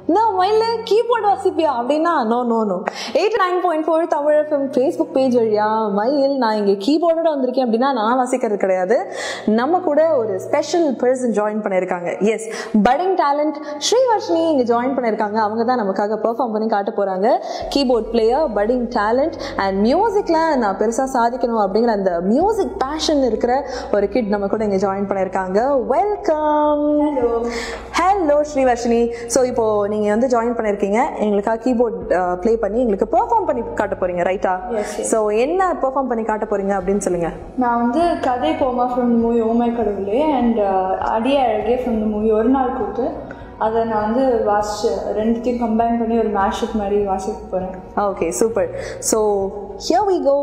நான் மயில கீபோர்டு வாசிப்பியா அப்படின்னா no no no eight nine point four Tamil FM Facebook page வழியா மயில் நான் இங்கே கீபோர்டோட வந்திருக்கேன் அப்படின்னா நான் வாசிக்கிறது கிடையாது நம்ம கூட ஒரு ஸ்பெஷல் பர்சன் ஜாயின் பண்ணியிருக்காங்க எஸ் பட்டிங் டேலண்ட் ஸ்ரீவர்ஷினி இங்கே ஜாயின் பண்ணியிருக்காங்க அவங்க தான் நமக்காக பெர்ஃபார்ம் பண்ணி காட்ட போகிறாங்க keyboard player budding talent and மியூசிக்கில் நான் பெருசாக சாதிக்கணும் அப்படிங்கிற அந்த மியூசிக் பேஷன் இருக்கிற ஒரு கிட் நம்ம கூட இங்கே ஜாயின் பண்ணியிருக்காங்க வெல்கம் ஹலோ ஸ்ரீவர்ஷினி ஸோ இப்போ நீங்கள் வந்து ஜாயின் பண்ணியிருக்கீங்க எங்களுக்காக கீபோர்ட் ப்ளே பண்ணி எங்களுக்கு பெர்ஃபார்ம் பண்ணி காட்ட போறீங்க ரைட்டா Yes, yes. ஸோ என்ன பெர்ஃபார்ம் பண்ணி காட்ட போறீங்க அப்படின்னு சொல்லுங்க நான் வந்து கதை போமா ஃப்ரம் த மூவி ஓமை கடவுளே அண்ட் அடிய அழகே ஃப்ரம் த மூவி ஒரு நாள் கூத்து அதை நான் வந்து வாசிச்சு ரெண்டுத்தையும் கம்பைன் பண்ணி ஒரு மேஷப் மாதிரி வாசிக்க போகிறேன் okay super so here we go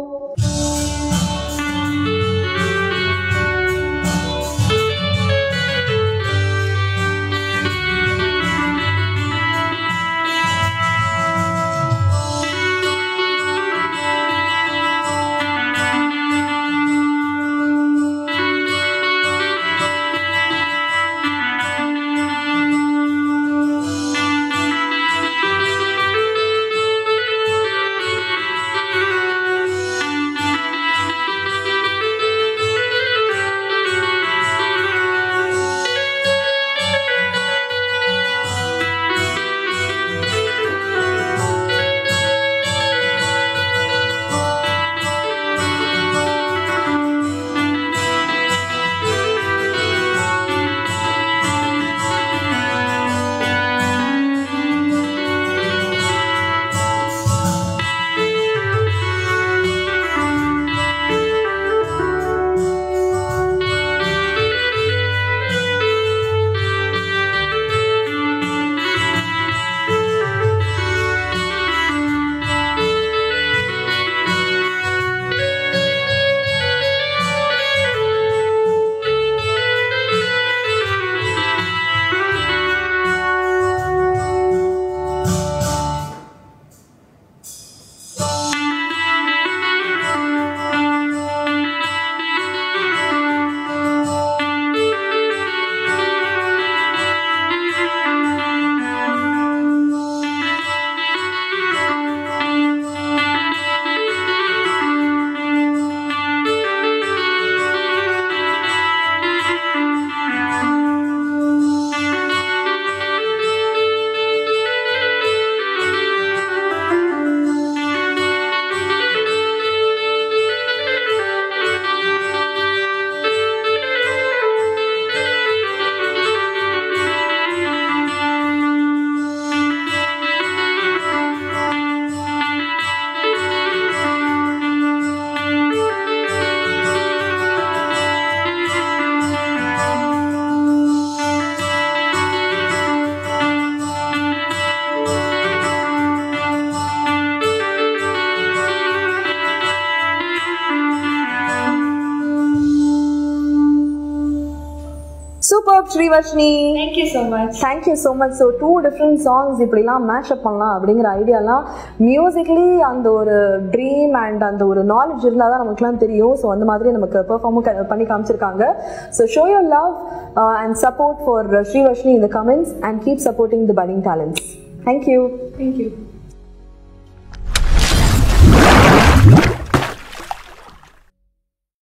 super Srivarshini thank you so much thank you so much so two different songs இப்படிலாம் மேஷப் பண்ணலாம் அப்படிங்கிற ஐடியாலாம் மியூசிக்லி அந்த ஒரு ட்ரீம் அண்ட் அந்த ஒரு நாலேஜ் இருந்தால் தான் நமக்குலாம் தெரியும் ஸோ அந்த மாதிரி நமக்கு பெர்ஃபார்மும் பண்ணி காமிச்சிருக்காங்க so show your love and support for Srivarshini இந்த comments and keep supporting the budding talents thank you thank you